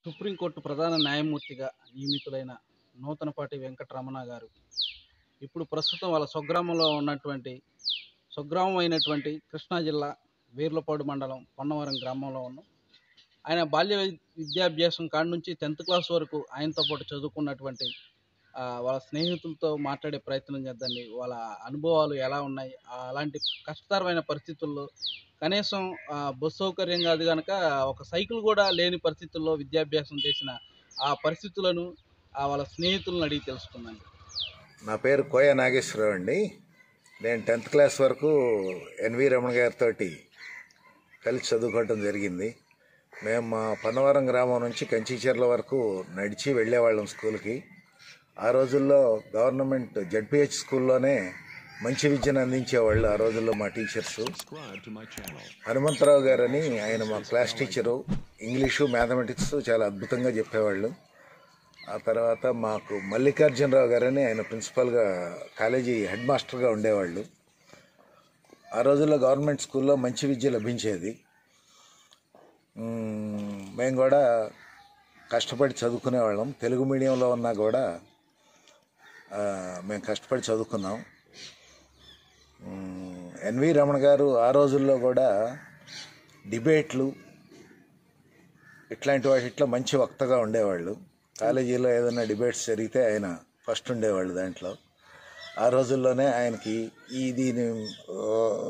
Supreme court ప్రధాన న్యాయమూర్తిగా నియమితులైన నూతనపాటి వెంకటరమణ గారు ఇప్పుడు ప్రస్తుతం వాళ్ళ స్వగ్రామంలో ఉన్నటువంటి స్వగ్రామం అయినటువంటి కృష్ణా జిల్లా వీర్లపాడు మండలం పొన్నవరం గ్రామంలో ఉన్నాం ఆయన బాల్య వి- విద్యాభ్యాసం కాడి నుంచి టెన్త్ క్లాస్ వరకు ఆయనతో పాటు చదువుకున్నటువంటి ఆ, వాళ్ళ స్నేహితులతో మాట్లాడే ప్రయత్నం చేద్దండి వాళ్ళ అనుభవాలు ఎలా ఉన్నాయి ఆ, అలాంటి కష్టతరమైన పరిస్థితుల్లో కనీసం ఆ, బస్ సౌకర్యం కాదు కనుక ఒక సైకిల్ కూడా లేని పరిస్థితుల్లో విద్యాభ్యాసం చేసిన ఆ పరిస్థితులను ఆ వాళ్ళ స్నేహితులను అడిగి తెలుసుకుందండి నా పేరు కోయ నాగేశ్వరరావు అండి నేను టెన్త్ క్లాస్ వరకు ఎన్వి రమణ గారితో కలిసి చదువుకోవటం జరిగింది మేము మా పన్నవరం గ్రామం నుంచి కంచిచర్ల వరకు నడిచి వెళ్ళేవాళ్ళం స్కూల్కి ఆ రోజుల్లో గవర్నమెంట్ జడ్పిహెచ్ స్కూల్లోనే మంచి విద్యను అందించేవాళ్ళు ఆ రోజుల్లో మా టీచర్స్ హనుమంతరావు గారని ఆయన మా క్లాస్ టీచరు ఇంగ్లీషు మ్యాథమెటిక్స్ చాలా అద్భుతంగా చెప్పేవాళ్ళు ఆ తర్వాత మాకు మల్లికార్జునరావు గారని ఆయన ప్రిన్సిపల్గా కాలేజీ హెడ్ మాస్టర్గా ఉండేవాళ్ళు ఆ రోజుల్లో గవర్నమెంట్ స్కూల్లో మంచి విద్య లభించేది మ్మ్, మేము కూడా కష్టపడి చదువుకునేవాళ్ళం తెలుగు మీడియంలో ఉన్నా కూడా ఆ, మేము కష్టపడి చదువుకున్నాం మ్మ్, ఎన్వి రమణ గారు ఆ రోజుల్లో కూడా డిబేట్లు ఇట్లాంటి వాటిట్లో మంచి వక్తగా ఉండేవాళ్ళు కాలేజీలో ఏదైనా డిబేట్స్ జరిగితే ఆయన ఫస్ట్ ఉండేవాళ్ళు దాంట్లో ఆ రోజుల్లోనే ఆయనకి ఈ దీని ఆ,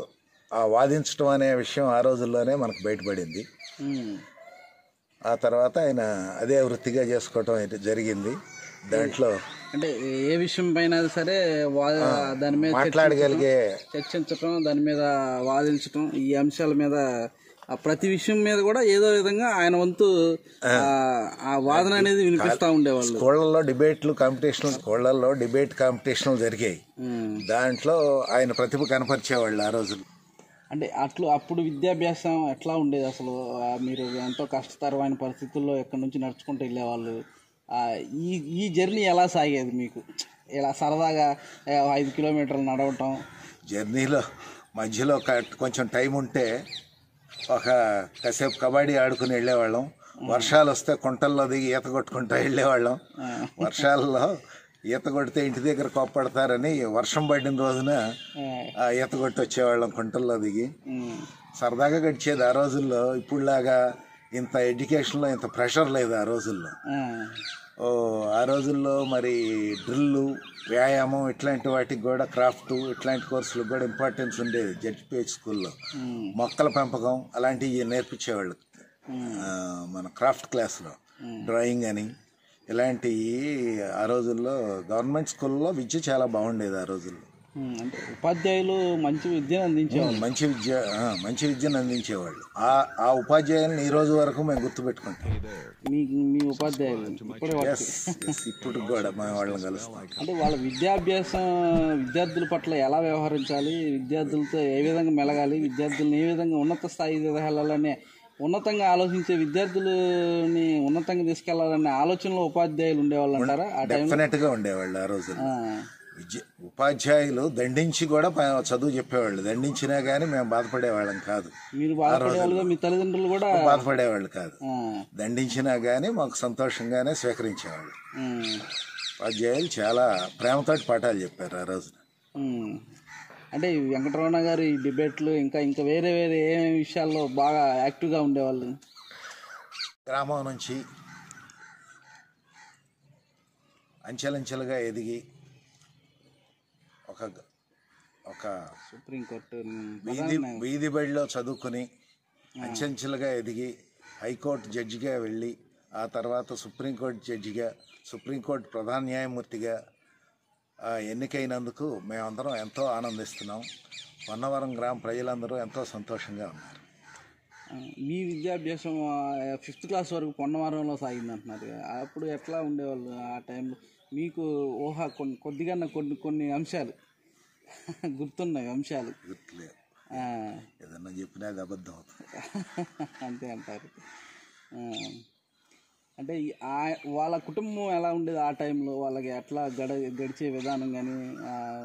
ఆ వాదించడం అనే విషయం ఆ రోజుల్లోనే మనకు బయటపడింది ఉమ్. ఆ తర్వాత ఆయన అదే వృత్తిగా చేసుకోవటం అయితే జరిగింది దాంట్లో అంటే ఏ విషయం పైన సరే వా దాని మీద మాట్లాడగలిగే చర్చించటం దాని మీద వాదించటం ఈ అంశాల మీద ఆ ప్రతి విషయం మీద కూడా ఏదో విధంగా ఆయన వంతు ఆ, ఆ వాదన అనేది వినిపిస్తా ఉండేవాళ్ళు స్కూళ్ళల్లో డిబేట్లు కాంపిటీషన్లు స్కూళ్ళల్లో డిబేట్ కాంపిటీషన్లు జరిగాయి ఉమ్. దాంట్లో ఆయన ప్రతిభ కనపరిచేవాళ్ళు ఆ రోజులు అంటే అట్లు అప్పుడు విద్యాభ్యాసం ఎట్లా ఉండేది అసలు ఆ, మీరు ఎంతో కష్టతరమైన పరిస్థితుల్లో ఎక్కడి నుంచి నడుచుకుంటూ వెళ్ళేవాళ్ళు ఆ, ఈ ఈ జర్నీ ఎలా సాగేది మీకు ఇలా సరదాగా ఏ, ఐదు కిలోమీటర్లు నడవటం జర్నీలో మధ్యలో ఒక- కొంచెం టైం ఉంటే ఒక కాసేపు కబడ్డీ ఆడుకుని వెళ్ళేవాళ్ళం వర్షాలు వస్తే కుంటల్లో దిగి ఈత కొట్టుకుంటూ వెళ్ళేవాళ్ళం వర్షాల్లో ఈత కొడితే ఇంటి దగ్గర కోప్పడతారని వర్షం పడిన రోజున ఆ, ఆ ఈత కొట్టి వచ్చేవాళ్ళం కుంటల్లో దిగి ఉమ్, సరదాగా గడిచేది ఆ రోజుల్లో ఇప్పుడులాగా ఇంత ఎడ్యుకేషన్లో ఇంత ప్రెషర్ లేదు ఆ రోజుల్లో ఆ, ఓ ఆ రోజుల్లో మరి డ్రిల్లు వ్యాయామం ఇట్లాంటి వాటికి కూడా క్రాఫ్ట్ ఇట్లాంటి కోర్సులకు కూడా ఇంపార్టెన్స్ ఉండేది జడ్పిహెచ్ స్కూల్లో ఉమ్, మొక్కల పెంపకం అలాంటివి నేర్పించేవాళ్ళు ఆ, మన క్రాఫ్ట్ క్లాస్లో డ్రాయింగ్ అని ఇలాంటివి ఆ రోజుల్లో గవర్నమెంట్ స్కూల్లో విద్య చాలా బాగుండేది ఆ రోజుల్లో ఉమ్, అంటే ఉపాధ్యాయులు మంచి విద్యను అందించేవాళ్ళు మంచి విద్య ఆ, మంచి విద్యను అందించేవాళ్ళు ఆ ఆ ఉపాధ్యాయులను ఈ రోజు వరకు మేము గుర్తుపెట్టుకుంటాం మీ మీ ఉపాధ్యాయులు ఇప్పటి వరకు ఎస్ ఎస్ ఇప్పుడు కూడా మేము వాళ్ళని కలుస్తాం అంటే వాళ్ళ విద్యాభ్యాసం విద్యార్థుల పట్ల ఎలా వ్యవహరించాలి విద్యార్థులతో ఏ విధంగా మెలగాలి విద్యార్థులను ఏ విధంగా ఉన్నత స్థాయి వెళ్ళాలనే ఉన్నతంగా ఆలోచించే విద్యార్థులని ఉన్నతంగా తీసుకెళ్లాలనే ఆలోచనలో ఉపాధ్యాయులు ఉండేవాళ్ళు అంటారా ఆ టైం డెఫినెట్ గా ఉండేవాళ్ళు ఆ రోజుల్లో విద్య ఉపాధ్యాయులు దండించి కూడా ప- చదువు చెప్పేవాళ్ళు దండించినా కానీ మేము బాధపడేవాళ్ళం కాదు మీరు బాధపడేవాళ్ళుగా మీ తల్లిదండ్రులు కూడా బాధపడేవాళ్ళు కాదు ఆ, దండించినా కానీ మాకు సంతోషంగానే స్వీకరించేవాళ్ళు ఉమ్, ఉపాధ్యాయులు చాలా ప్రేమతోటి పాఠాలు చెప్పారు ఆ రోజున ఉమ్. అంటే ఈ వెంకటరమణ గారు ఈ డిబేట్లు ఇంకా ఇంకా వేరే వేరే ఏ విషయాల్లో బాగా యాక్టివ్గా ఉండేవాళ్ళు గ్రామం నుంచి అంచెలంచెలుగా ఎదిగి ఒక ఒక సుప్రీంకోర్టు వీధి వీధి బడిలో చదువుకుని అంచెంచెలుగా ఎదిగి హైకోర్టు జడ్జిగా వెళ్ళి ఆ తర్వాత సుప్రీంకోర్టు జడ్జిగా సుప్రీంకోర్టు ప్రధాన న్యాయమూర్తిగా ఆ, ఎన్నికైనందుకు మేమందరం ఎంతో ఆనందిస్తున్నాం పొన్నవరం గ్రామ ప్రజలందరూ ఎంతో సంతోషంగా ఉన్నారు ఆ, మీ విద్యాభ్యాసం ఫిఫ్త్ క్లాస్ వరకు పొన్నవరంలో సాగింది అంటున్నారు అప్పుడు ఎట్లా ఉండేవాళ్ళు ఆ టైంలో మీకు ఊహ కొన్ని కొద్దిగా కొన్ని కొన్ని అంశాలు గుర్తున్నాయి అంశాలు గుర్తులేదు ఆ, ఏదన్నా చెప్పినా అది అబద్ధం అవుతుంది అంతే అంటారు ఆ, అంటే ఈ ఆ- వాళ్ళ కుటుంబం ఎలా ఉండేది ఆ టైంలో వాళ్ళకి ఎట్లా గడ గడిచే విధానం కానీ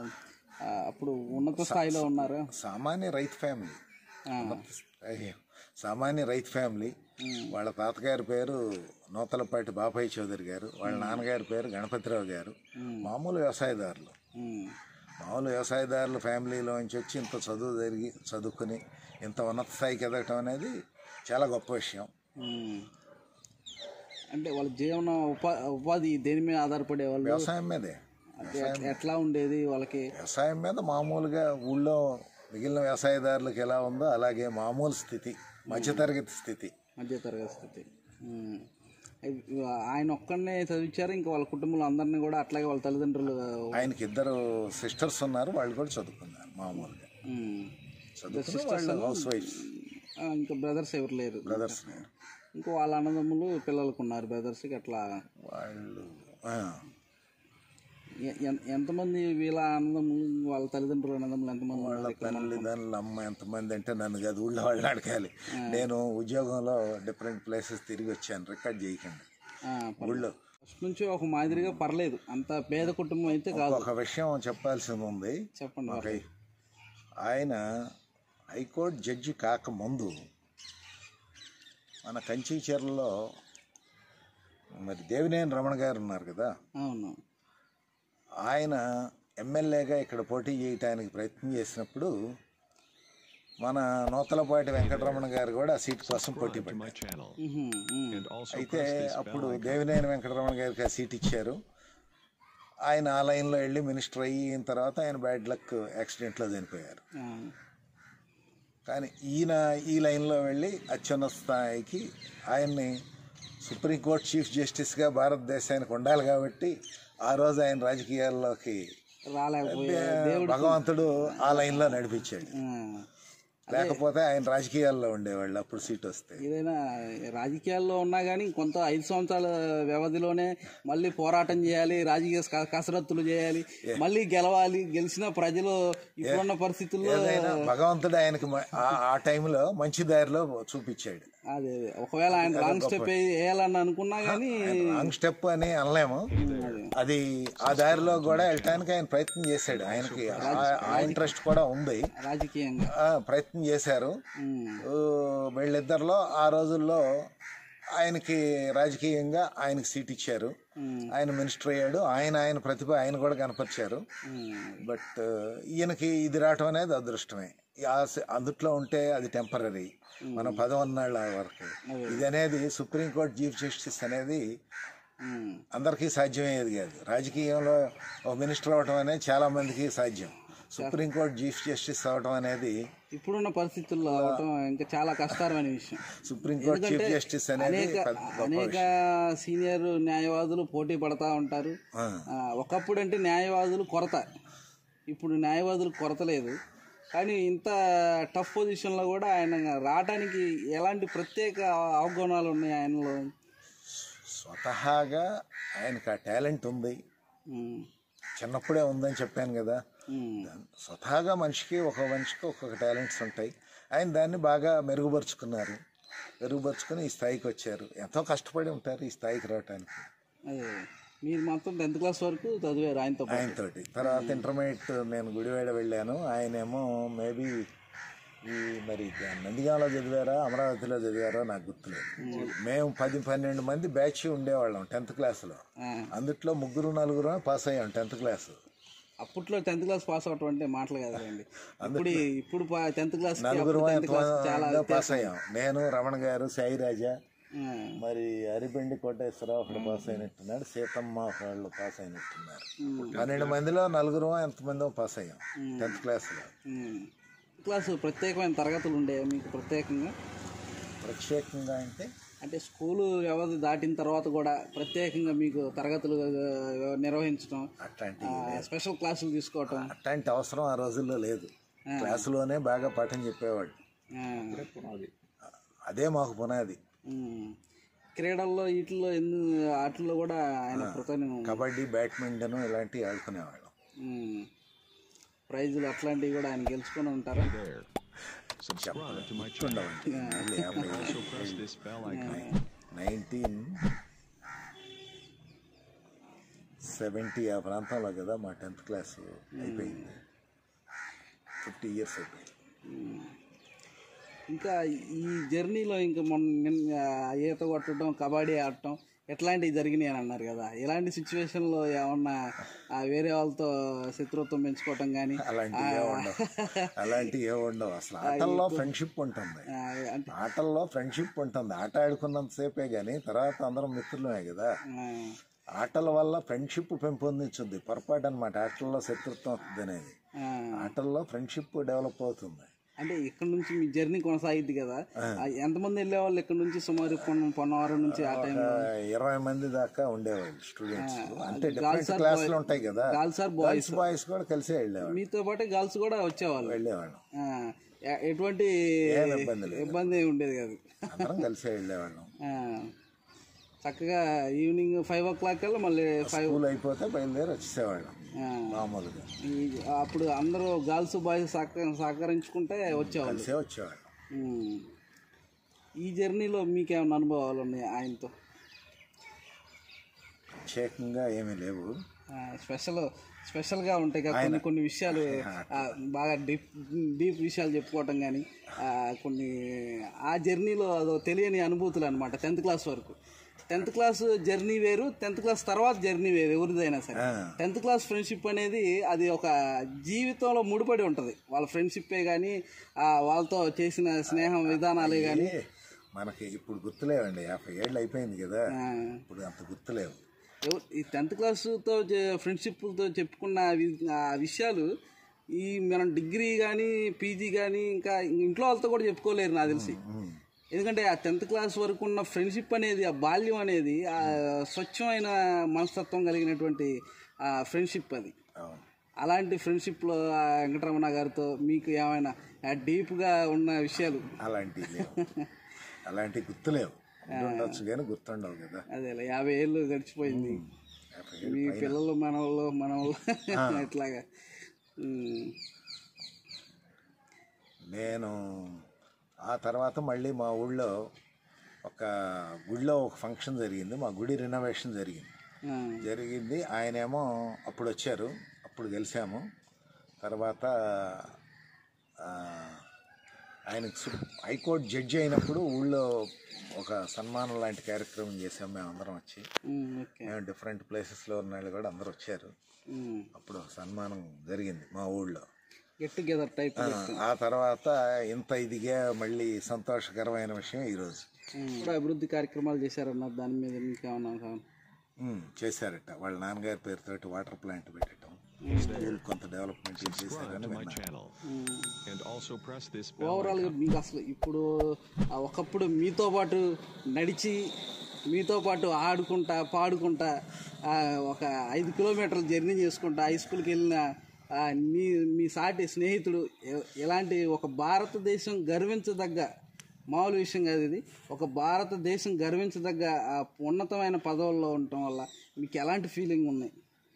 అప్పుడు ఉన్నత స్థాయిలో ఉన్నారా సామాన్య రైతు ఫ్యామిలీ ఆ, అయ్యో సామాన్య రైతు ఫ్యామిలీ వాళ్ళ తాతగారి పేరు నూతలపాటి బాపయ్య చౌదరి గారు వాళ్ళ నాన్నగారి పేరు గణపతిరావు గారు మామూలు వ్యవసాయదారులు ఉమ్, మామూలు వ్యవసాయదారుల ఫ్యామిలీలోంచి వచ్చి ఇంత చదువు జరిగి చదువుకుని ఇంత ఉన్నత స్థాయికి ఎదగటం అనేది చాలా గొప్ప విషయం ఉమ్. అంటే వాళ్ళ జీవన ఉపా ఉపాధి దేని మీద ఆధారపడే వాళ్ళు వ్యవసాయం మీదే అంటే ఎట్- ఎట్లా ఉండేది వాళ్ళకి వ్యవసాయం మీద మామూలుగా ఊళ్ళో మిగిలిన వ్యవసాయదారులకు ఎలా ఉందో అలాగే మామూలు స్థితి మధ్యతరగతి స్థితి మధ్యతరగతి స్థితి ఉమ్. అయి- ఆయన ఒక్కడనే చదివించారు ఇంకా వాళ్ళ కుటుంబంలో అందరినీ కూడా అట్లాగే వాళ్ళ తల్లిదండ్రులు ఆయనకి ఇద్దరు సిస్టర్స్ ఉన్నారు వాళ్ళు కూడా చదువుకున్నారు మామూలుగా ఉమ్, చదువుకుని వాళ్ళు హౌస్ వైఫ్స్ ఆ, ఇంకా బ్రదర్స్ ఎవరు లేరు బ్రదర్స్ ఇంకా వాళ్ళ అన్నదమ్ములు పిల్లలకు ఉన్నారు బ్రదర్స్కి అట్లా వాళ్ళు ఆ, ఎ- ఎన్- ఎంతమంది వీళ్ళ అన్నదమ్ములు వాళ్ళ తల్లిదండ్రులు అన్నదమ్ములు ఎంతమంది వాళ్ళ ఉన్నారు ఇక్కడ? తల్లిదండ్రుల అమ్మ ఎంతమంది అంటే నన్ను కాదు ఊళ్ళో వాళ్ళు అడగాలి నేను ఉద్యోగంలో డిఫరెంట్ ప్లేసెస్ తిరిగి వచ్చాను రికార్డ్ చేయకండి ఆ, పర్లేదు. ఊళ్ళో ఫస్ట్ నుంచి ఒక మాదిరిగా పర్లేదు అంత పేద కుటుంబం అయితే కాదు ఒక విషయం చెప్పాల్సింది ఉంది చెప్పండి ఓకే ఆయన హైకోర్టు జడ్జి కాకముందు మన కంచిచర్లలో మరి దేవినేని రమణ గారు ఉన్నారు కదా అవును ఆయన ఎమ్మెల్యేగా ఇక్కడ పోటీ చేయడానికి ప్రయత్నం చేసినప్పుడు మన నూతలపాటి వెంకటరమణ గారు కూడా ఆ సీట్ కోసం పోటీ పడ్డారు channel ఉహు, ఉమ్. and also అయితే press this అప్పుడు bell icon. దేవినేని వెంకటరమణ గారికి ఆ సీట్ ఇచ్చారు ఆయన ఆ లైన్లో వెళ్ళి మినిస్టర్ అయిన తర్వాత ఆయన బ్యాడ్ లక్ యాక్సిడెంట్లో చనిపోయారు ఆ, కానీ ఈయన ఈ లైన్లో వెళ్ళి అత్యున్నత స్థాయికి ఆయన్ని సుప్రీంకోర్టు చీఫ్ జస్టిస్గా భారతదేశానికి ఉండాలి కాబట్టి ఆ రోజు ఆయన రాజకీయాల్లోకి రాలేకపోయా దేవుడు భగవంతుడు ఆ లైన్లో నడిపించాడు ఆ, లేకపోతే ఆయన రాజకీయాల్లో ఉండేవాళ్ళు అప్పుడు సీట్ వస్తే ఏదైనా రాజకీయాల్లో ఉన్నా కానీ కొంత ఐదు సంవత్సరాల వ్యవధిలోనే మళ్ళీ పోరాటం చేయాలి రాజకీయ క- కసరత్తులు చేయాలి మళ్ళీ గెలవాలి గెలిచిన ప్రజలు ఇప్పుడున్న పరిస్థితుల్లో ఏదైనా భగవంతుడు ఆయనకి మ- ఆ- ఆ టైంలో మంచి దారిలో చూపించాడు అదే అదే ఒకవేళ ఆయన రాంగ్ స్టెప్ వేయాలని అనుకున్నా కానీ రాంగ్ స్టెప్ అని అనలేము అది ఆ దారిలో కూడా వెళ్ళటానికి ఆయన ప్రయత్నం చేశాడు ఆయనకి ఆ- ఆ ఇంట్రెస్ట్ కూడా ఉంది రాజకీయంగా ఆ, ప్రయత్నం చేశారు ఉమ్, ఊ, వీళ్ళిద్దరిలో ఆ రోజుల్లో ఆయనకి రాజకీయంగా ఆయనకి సీట్ ఇచ్చారు ఉమ్, ఆయన మినిస్టర్ అయ్యాడు ఆయన ఆయన ప్రతిభ ఆయన కూడా కనపరిచారు ఉమ్, బట్ ఈయనకి ఇది రావటం అనేది అదృష్టమే ఈ ఆశ- అందుట్లో ఉంటే అది టెంపరీ మన పదవన్నాళ్ళ వరకు ఇది అనేది సుప్రీంకోర్టు చీఫ్ జస్టిస్ అనేది ఉమ్, అందరికీ సాధ్యమయ్యేది కాదు రాజకీయంలో ఒక మినిస్టర్ అవటం అనేది చాలా మందికి సాధ్యం సుప్రీంకోర్టు చీఫ్ జస్టిస్ అవటం అనేది ఇప్పుడున్న పరిస్థితుల్లో అవటం ఇంకా చాలా కష్టతరమైన విషయం సుప్రీంకోర్టు చీఫ్ ఎందుకంటే జస్టిస్ అనేది అనేక పెద్ద గొప్ప అనేక సీనియర్ న్యాయవాదులు పోటీ పడతా ఉంటారు ఆ, ఆ, ఒకప్పుడు అంటే న్యాయవాదులు కొరత ఇప్పుడు న్యాయవాదులు కొరత లేదు కానీ ఇంత టఫ్ పొజిషన్లో కూడా ఆయన రావడానికి ఎలాంటి ప్రత్యేక అవగుణాలు ఉన్నాయి ఆయనలో స్వతహాగా ఆయనకు ఆ టాలెంట్ ఉంది ఉమ్, చిన్నప్పుడే ఉందని చెప్పాను కదా ఉమ్, స్వతహాగా మనిషికి ఒక మనిషికి ఒక్కొక్క టాలెంట్స్ ఉంటాయి ఆయన దాన్ని బాగా మెరుగుపరుచుకున్నారు మెరుగుపరుచుకుని ఈ స్థాయికి వచ్చారు ఎంతో కష్టపడి ఉంటారు ఈ స్థాయికి రావడానికి అదే మీరు మాత్రం టెన్త్ క్లాస్ వరకు చదివారు ఆయనతో పాటు ఆయనతోటి తర్వాత ఇంటర్మీడియట్ నేను గుడివాడ వెళ్ళాను ఆయనేమో మేబీ ఈ మరి నందిగామలో చదివారా అమరావతిలో చదివారో నాకు గుర్తులేదు మేము పది పన్నెండు మంది బ్యాచ్ ఉండేవాళ్ళం టెన్త్ క్లాస్లో ఆ, అందుట్లో ముగ్గురు నలుగురు పాస్ అయ్యాం టెన్త్ క్లాస్ అప్పట్లో టెన్త్ క్లాస్ పాస్ అవటం అంటే మాటలు కదండి ఇప్పుడు ఇప్పుడు టెన్త్ క్లాస్ నలుగురు టెన్త్ క్లాస్ చాలా పాస్ అయ్యాం నేను రమణ గారు సాయి రాజా ఆ, మరి అరిపెండి కోటేశ్వరరావు ఒకడు పాస్ అయినట్టున్నాడు సీతమ్మ ఒకళ్ళు పాస్ అయినట్టున్నారు పన్నెండు మందిలో నలుగురు ఎంతమందో పాస్ అయ్యాం టెన్త్ క్లాస్లో ఉమ్. క్లాసు ప్రత్యేకమైన తరగతులు ఉండేవి మీకు ప్రత్యేకంగా ప్రత్యేకంగా అంటే అంటే స్కూలు వ్యవధి దాటిన తర్వాత కూడా ప్రత్యేకంగా మీకు తరగతులు ఆ, నిర్వహించడం అట్లాంటి ఆ, స్పెషల్ క్లాసులు తీసుకోవటం అట్లాంటి అవసరం ఆ రోజుల్లో లేదు క్లాసులోనే బాగా పాఠం చెప్పేవాడు ఆ, అదే మాకు పునాది ఉమ్. క్రీడల్లో వీటిల్లో ఎన్ని ఆటల్లో కూడా ఆయన కృతజ్ఞ కబడ్డీ బ్యాడ్మింటన్ ఇలాంటివి ఆడుకునేవాళ్ళం ప్రైజులు అట్లాంటివి కూడా ఆయన గెలుచుకొని ఉంటారా There. Subscribe to my channel. మళ్ళీ యాభై Also press this bell icon. Nineteen seventy ఆ ప్రాంతంలో కదా మా టెన్త్ క్లాస్ అయిపోయింది ఫిఫ్టీ ఇయర్స్ అయిపోయింది ఇంకా ఈ జర్నీలో ఇంకా మొన్న నిన్న ఈత కొట్టడం కబడ్డీ ఆడటం ఎట్లాంటివి జరిగినాయి అని అన్నారు కదా ఇలాంటి సిచ్యువేషన్లో ఏమన్నా ఆ, వేరే వాళ్ళతో శత్రుత్వం పెంచుకోవటం కానీ అలాంటివి ఏ ఉండవు అలాంటివి ఏ ఉండవు అసలు ఆటల్లో ఫ్రెండ్షిప్ ఉంటుంది అంటే ఆటల్లో ఫ్రెండ్షిప్ ఉంటుంది ఆట ఆడుకున్నంతసేపే కానీ తర్వాత అందరం మిత్రులమే కదా ఆ, ఆటల వల్ల ఫ్రెండ్షిప్ పెంపొందించుద్ది పొరపాటు అనమాట ఆటల్లో శత్రుత్వం వస్తుంది అనేది ఆ, ఆటల్లో ఫ్రెండ్షిప్ డెవలప్ అవుతుంది అంటే ఇక్కడ నుంచి మీ జర్నీ కొనసాగిద్ది కదా ఆ, ఎంతమంది వెళ్ళేవాళ్ళు ఇక్కడ నుంచి సుమారు పొన్న పొన్నవరం నుంచి ఆ టైం ఒక ఇరవై మంది దాకా ఉండేవాళ్ళు స్టూడెంట్స్ అంటే డిఫరెంట్ క్లాసులు ఉంటాయి కదా గర్ల్స్ ఆర్ గర్ల్స్ బాయ్స్ కూడా కలిసే వెళ్ళేవాళ్ళు మీతో పాటు గర్ల్స్ కూడా వచ్చేవాళ్ళు వెళ్ళేవాళ్ళం ఆ, ఎ- ఎటువంటి ఏం ఇబ్బంది లేదు ఇబ్బంది ఉండేది కాదు అందరం కలిసే వెళ్ళేవాళ్ళం ఆ, చక్కగా ఈవినింగ్ ఫైవ్ ఓ క్లాక్ కల్లా మళ్ళీ ఫైవ్ స్కూల్ అయిపోతే బయలుదేరి వచ్చేసేవాళ్ళం ఆ, మామూలుగా ఈ అప్పుడు అందరూ గర్ల్స్ బాయ్స్ సహక సహకరించుకుంటే వచ్చేవాళ్ళు కలిసే వచ్చేవాళ్ళం ఉమ్. ఈ జర్నీలో మీకేమైనా అనుభవాలు ఉన్నాయి ఆయనతో ప్రత్యేకంగా ఏమీ లేవు ఆ, స్పెషల్ స్పెషల్గా ఉంటాయి కదా కొన్ని కొన్ని విషయాలు ఆ, బాగా డీప్ డీప్ విషయాలు చెప్పుకోవటం కానీ కొన్ని ఆ జర్నీలో అదో తెలియని అనుభూతులు అనమాట టెన్త్ క్లాస్ వరకు టెన్త్ క్లాస్ జర్నీ వేరు టెన్త్ క్లాస్ తర్వాత జర్నీ వేరు ఎవరిదైనా సరే ఆ. టెన్త్ క్లాస్ ఫ్రెండ్షిప్ అనేది అది ఒక జీవితంలో ముడిపడి ఉంటుంది వాళ్ళ ఫ్రెండ్షిప్పే కానీ వాళ్ళతో చేసిన స్నేహం విధానాలే కానీ ఏ, మనకి ఇప్పుడు గుర్తులేవండి యాభై ఏళ్ళు అయిపోయింది కదా ఇప్పుడు అంత గుర్తులేవు ఎవ- ఈ టెన్త్ క్లాస్తో ఫ్రెండ్షిప్తో చెప్పుకున్న వి- ఆ విషయాలు ఈ మనం డిగ్రీ కానీ పీజీ కానీ ఇంకా ఇంట్లో వాళ్ళతో కూడా చెప్పుకోలేరు నాకు తెలిసి ఎందుకంటే ఆ టెన్త్ క్లాస్ వరకు ఉన్న ఫ్రెండ్షిప్ అనేది ఆ బాల్యం అనేది ఆ స్వచ్ఛమైన మనస్తత్వం కలిగినటువంటి ఆ ఫ్రెండ్షిప్ అది అవును అలాంటి ఫ్రెండ్షిప్లో ఆ వెంకటరమణ గారితో మీకు ఏమైనా ఆ డీప్గా ఉన్న విషయాలు అలాంటివి లేవు అలాంటివి గుర్తులేవు ఉండి ఉండొచ్చు కానీ గుర్తుండవు కదా అదే యాభై ఏళ్ళు గడిచిపోయింది యాభై మీ ఏళ్ళు పిల్లలు మనవాళ్ళు మనవాళ్ళు ఇట్లాగా ఉమ్. నేను ఆ తర్వాత మళ్ళీ మా ఊళ్ళో ఒక గుడిలో ఒక ఫంక్షన్ జరిగింది మా గుడి రినోవేషన్ జరిగింది ఆ, జరిగింది ఆయనేమో అప్పుడు వచ్చారు అప్పుడు గెలిచాము తర్వాత ఆ, ఆయనకు సు- హైకోర్టు జడ్జి అయినప్పుడు ఊళ్ళో ఒక సన్మానం లాంటి కార్యక్రమం చేసాం మేము అందరం వచ్చి ఉమ్, ఓకే మేము డిఫరెంట్ ప్లేసెస్లో ఉన్న వాళ్ళు కూడా అందరూ వచ్చారు ఉమ్. అప్పుడు సన్మానం జరిగింది మా ఊళ్ళో గెట్ టుగెదర్ టైప్ ఆ, ఆ తర్వాత ఇంత ఇదిగా మళ్ళీ సంతోషకరమైన విషయం ఈరోజు కూడా అభివృద్ధి కార్యక్రమాలు చేశారన్నారు దాని మీద ఇంకేమన్నా కా- ఉమ్, చేశారట వాళ్ళ నాన్నగారి పేరుతోటి వాటర్ ప్లాంట్ పెట్టడం స్కూల్ కొంత డెవలప్మెంట్ చేశారని my విన్నాను channel. Um. And also press this bell overall గా మీకు అసలు ఇప్పుడు ఆ ఒకప్పుడు మీతో పాటు నడిచి మీతో పాటు ఆడుకుంటా పాడుకుంటా ఆ, ఒక ఐదు కిలోమీటర్లు జర్నీ చేసుకుంటా హై స్కూల్కి వెళ్ళిన ఆ, మీ మీ సాటి స్నేహితుడు ఎ- ఎలాంటి ఒక భారతదేశం గర్వించదగ్గ మామూలు విషయం కాదు ఇది ఒక భారతదేశం గర్వించదగ్గ ఆ ఉన్నతమైన పదవుల్లో ఉండటం వల్ల మీకు ఎలాంటి ఫీలింగ్ ఉన్నాయి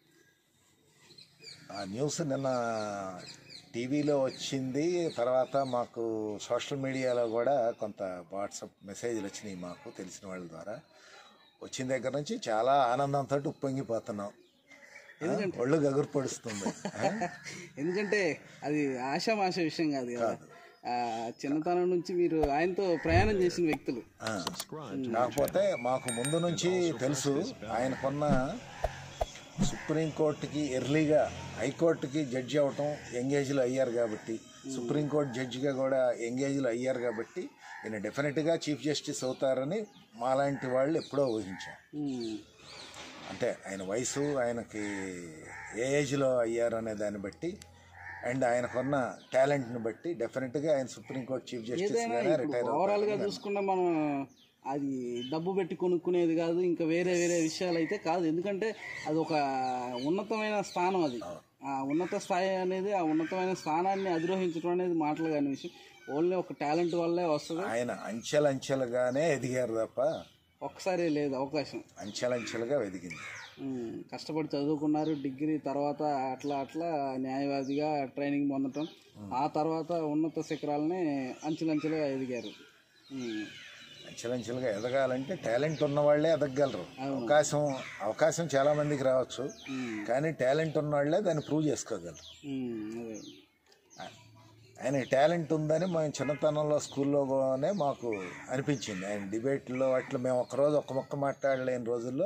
ఆ న్యూస్ నిన్న టీవీలో వచ్చింది తర్వాత మాకు సోషల్ మీడియాలో కూడా కొంత వాట్సాప్ మెసేజ్లు వచ్చినాయి మాకు తెలిసిన వాళ్ళ ద్వారా వచ్చిన దగ్గర నుంచి చాలా ఆనందంతో ఉప్పొంగిపోతున్నాం ఆ, ఒళ్ళు గగురు పడుస్తుంది ఆ? ఎందుకంటే అది ఆశామాష విషయం కాదు కదా ఆ, చిన్నతనం నుంచి మీరు ఆయనతో ప్రయాణం చేసిన వ్యక్తులు ఆ. subscribe కాకపోతే మాకు ముందు నుంచి తెలుసు ఆయనకున్న సుప్రీంకోర్టుకి ఎర్లీగా హైకోర్టుకి జడ్జి అవటం ఎంగేజ్లో అయ్యారు కాబట్టి సుప్రీంకోర్టు జడ్జిగా కూడా ఎంగేజ్లో అయ్యారు కాబట్టి ఈయన డెఫినెట్గా చీఫ్ జస్టిస్ అవుతారని మాలాంటి వాళ్ళు ఎప్పుడో ఊహించాం ఉమ్, అంటే ఆయన వయసు ఆయనకి ఏ ఏజ్లో అయ్యారు అనే దాన్ని బట్టి అండ్ ఆయనకున్న టాలెంట్ని బట్టి డెఫినెట్గా ఆయన సుప్రీంకోర్టు చీఫ్ జస్టిస్గానే రిటైర్ ఓవరాల్ గా చూసుకున్నా మనం అది డబ్బు పెట్టి కొనుక్కునేది కాదు ఇంకా వేరే వేరే విషయాలు అయితే కాదు ఎందుకంటే అది ఒక ఉన్నతమైన స్థానం అది ఆ ఉన్నత స్థాయి అనేది ఆ ఉన్నతమైన స్థానాన్ని అధిరోహించడం అనేది మాటలు కాని విషయం ఓన్లీ ఒక టాలెంట్ వల్లే వస్తుంది ఆయన అంచెలంచెలుగానే ఎదిగారు తప్ప ఒక్కసారి లేదు అవకాశం అంచెలంచెలుగా ఎదిగింది ఉమ్, కష్టపడి చదువుకున్నారు డిగ్రీ తర్వాత అట్లా అట్లా న్యాయవాదిగా ట్రైనింగ్ పొందటం ఆ తర్వాత ఉన్నత శిఖరాలని అంచెలంచెలుగా ఎదిగారు ఉమ్, అంచెలంచెలుగా ఎదగాలంటే టాలెంట్ ఉన్న వాళ్ళే ఎదగగలరు అవకాశం అవకాశం చాలా మందికి రావచ్చు కానీ టాలెంట్ ఉన్న వాళ్ళే దాన్ని ప్రూవ్ చేసుకోగలరు ఉమ్, అదే ఆయన టాలెంట్ ఉందని మేము చిన్నతనంలో స్కూల్లోనే మాకు అనిపించింది ఆయన డిబేట్లో వాటిలో మేము ఒకరోజు ఒక మొక్క మాట్లాడలేని రోజుల్లో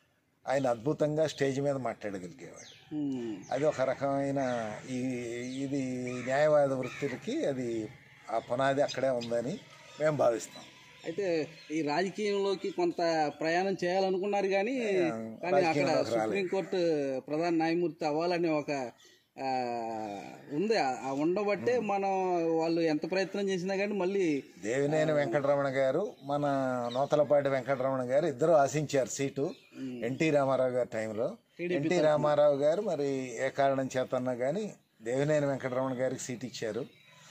ఆయన అద్భుతంగా స్టేజ్ మీద మాట్లాడగలిగేవాడు ఉమ్. అది ఒక రకమైన ఈ ఇది న్యాయవాద వృత్తికి అది ఆ పునాది అక్కడే ఉందని మేము భావిస్తాం అయితే ఈ రాజకీయంలోకి కొంత ప్రయాణం చేయాలనుకున్నారు కానీ కానీ అక్కడ రాజకీయంలోకి రాలేదు. సుప్రీంకోర్టు ప్రధాన న్యాయమూర్తి అవ్వాలనే ఒక ఆ, ఉంది ఆ- ఆ ఉండబట్టే మనం వాళ్ళు ఎంత ప్రయత్నం చేసినా కానీ మళ్ళీ దేవినేని వెంకటరమణ గారు మన నూతలపాటి వెంకటరమణ గారు ఇద్దరు ఆశించారు సీటు ఎన్టీ రామారావు గారి టైంలో ఎన్టీ రామారావు గారు మరి ఏ కారణం చేతన్నా కానీ దేవినేని వెంకటరమణ గారికి సీట్ ఇచ్చారు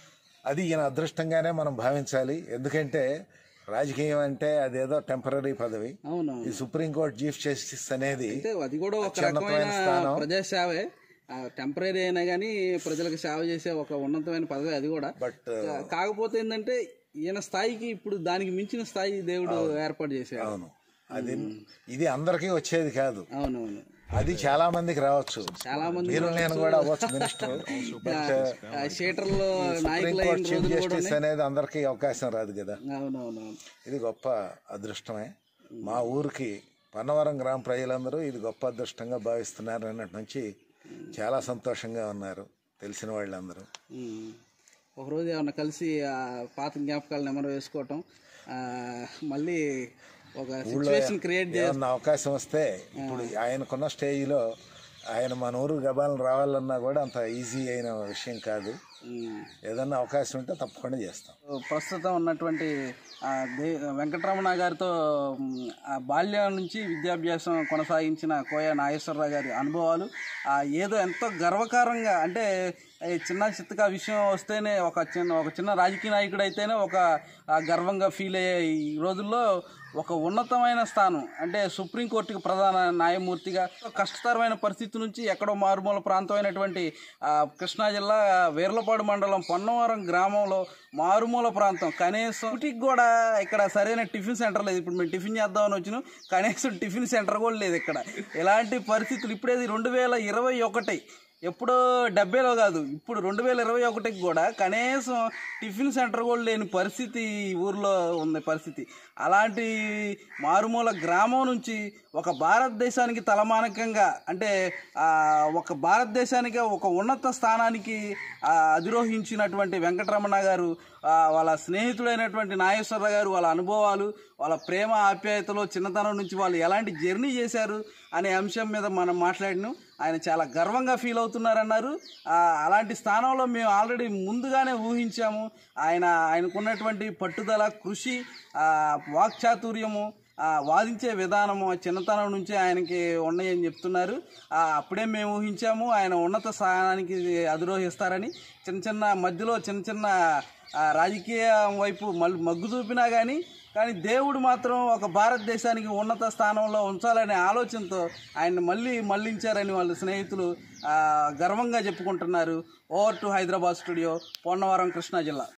అది ఈయన అదృష్టంగానే మనం భావించాలి ఎందుకంటే రాజకీయం అంటే అదేదో టెంపరీ పదవి అవును ఈ సుప్రీంకోర్టు చీఫ్ జస్టిస్ అనేది అంటే అది కూడా ఒక అత్యున్నతమైన రకమైన స్థానం. ప్రజాసేవే టెంపరీ అయినా కానీ ప్రజలకు సేవ చేసే ఒక ఉన్నతమైన పదవి అది కూడా బట్ కా- కాకపోతే ఏంటంటే ఈయన స్థాయికి ఇప్పుడు దానికి మించిన స్థాయి దేవుడు ఏర్పాటు చేశాడు అవును అది ఇది అందరికీ వచ్చేది కాదు అవునవును అది చాలా మందికి రావచ్చు చాలా మంది మీరు నేను కూడా అవ్వచ్చు మినిస్టర్ బట్ ఆ షేటర్లో నాయకులు అయిన సుప్రీంకోర్టు చీఫ్ రోజులు కూడా జస్టిస్ అనేది అందరికీ అవకాశం రాదు కదా అవునవును ఇది గొప్ప అదృష్టమే మా ఊరికి పన్నవరం గ్రామ ప్రజలందరూ ఇది గొప్ప అదృష్టంగా భావిస్తున్నారు అన్నట్టు నుంచి చాలా సంతోషంగా ఉన్నారు తెలిసిన వాళ్ళందరూ ఉమ్. ఒకరోజు ఏమన్నా కలిసి ఆ పాత జ్ఞాపకాలు నెమరు వేసుకోవటం ఆ, మళ్ళీ ఒక సిచ్యువేషన్ క్రియేట్ చే ఏమన్నా అవకాశం వస్తే ఇప్పుడు ఆయనకున్న స్టేజ్లో ఆయన మన ఊరు గబాలను రావాలన్నా కూడా అంత ఈజీ అయిన విషయం కాదు ఉమ్. ఏదన్నా అవకాశం ఉంటే తప్పకుండా చేస్తాం ప్రస్తుతం ఉన్నటువంటి ఆ, దే వెంకటరమణ గారితో మ్, ఆ బాల్యం నుంచి విద్యాభ్యాసం కొనసాగించిన కోయ నాగేశ్వరరావు గారి అనుభవాలు ఆ, ఏదో ఎంతో గర్వకారంగా అంటే ఈ చిన్న చిత్తగా విషయం వస్తేనే ఒక చిన్న ఒక చిన్న రాజకీయ నాయకుడు అయితేనే ఒక ఆ, గర్వంగా ఫీల్ అయ్యే ఈ రోజుల్లో ఒక ఉన్నతమైన స్థానం అంటే సుప్రీంకోర్టుకి ప్రధాన న్యాయమూర్తిగా కష్టతరమైన పరిస్థితి నుంచి ఎక్కడో మారుమూల ప్రాంతమైనటువంటి ఆ, కృష్ణా జిల్లా వీర్లపాడు మండలం పొన్నవరం గ్రామంలో మారుమూల ప్రాంతం కనీసం ఇంటికి కూడా ఇక్కడ సరైన టిఫిన్ సెంటర్ లేదు ఇప్పుడు మేము టిఫిన్ చేద్దామని వచ్చినాం కనీసం టిఫిన్ సెంటర్ కూడా లేదు ఇక్కడ ఇలాంటి పరిస్థితులు ఇప్పుడేది రెండు వేల ఇరవై ఒకటి ఎప్పుడో డెబ్బైలో కాదు ఇప్పుడు రెండు వేల ఇరవై ఒకటికి కూడా కనీసం టిఫిన్ సెంటర్ కూడా లేని పరిస్థితి ఈ ఊర్లో ఉంది పరిస్థితి అలాంటి మారుమూల గ్రామం నుంచి ఒక భారతదేశానికి తలమానకంగా అంటే ఆ, ఒక భారతదేశానికి ఒక ఉన్నత స్థానానికి ఆ, అధిరోహించినటువంటి వెంకటరమణ గారు ఆ, వాళ్ళ స్నేహితుడైనటువంటి నాగేశ్వరరావు గారు వాళ్ళ అనుభవాలు వాళ్ళ ప్రేమ ఆప్యాయతలో చిన్నతనం నుంచి వాళ్ళు ఎలాంటి జర్నీ చేశారు అనే అంశం మీద మనం మాట్లాడినాం ఆయన చాలా గర్వంగా ఫీల్ అవుతున్నారన్నారు ఆ, అలాంటి స్థానంలో మేము ఆల్రెడీ ముందుగానే ఊహించాము ఆయన ఆయనకున్నటువంటి పట్టుదల కృషి ఆ, వాక్చాతుర్యము ఆ, వాదించే విధానము ఆ చిన్నతనం నుంచి ఆయనకి ఉన్నాయని చెప్తున్నారు ఆ, అప్పుడే మేము ఊహించాము ఆయన ఉన్నత స్థానానికి అధిరోహిస్తారని చిన్న చిన్న మధ్యలో చిన్న చిన్న ఆ, రాజకీయ వైపు మల్ మగ్గు చూపినా కానీ కానీ దేవుడు మాత్రం ఒక భారతదేశానికి ఉన్నత స్థానంలో ఉంచాలనే ఆలోచనతో ఆయన మళ్ళీ మళ్ళించారని వాళ్ళ స్నేహితులు ఆ, గర్వంగా చెప్పుకుంటున్నారు over to Hyderabad studio Ponnavaram Krishna జిల్లా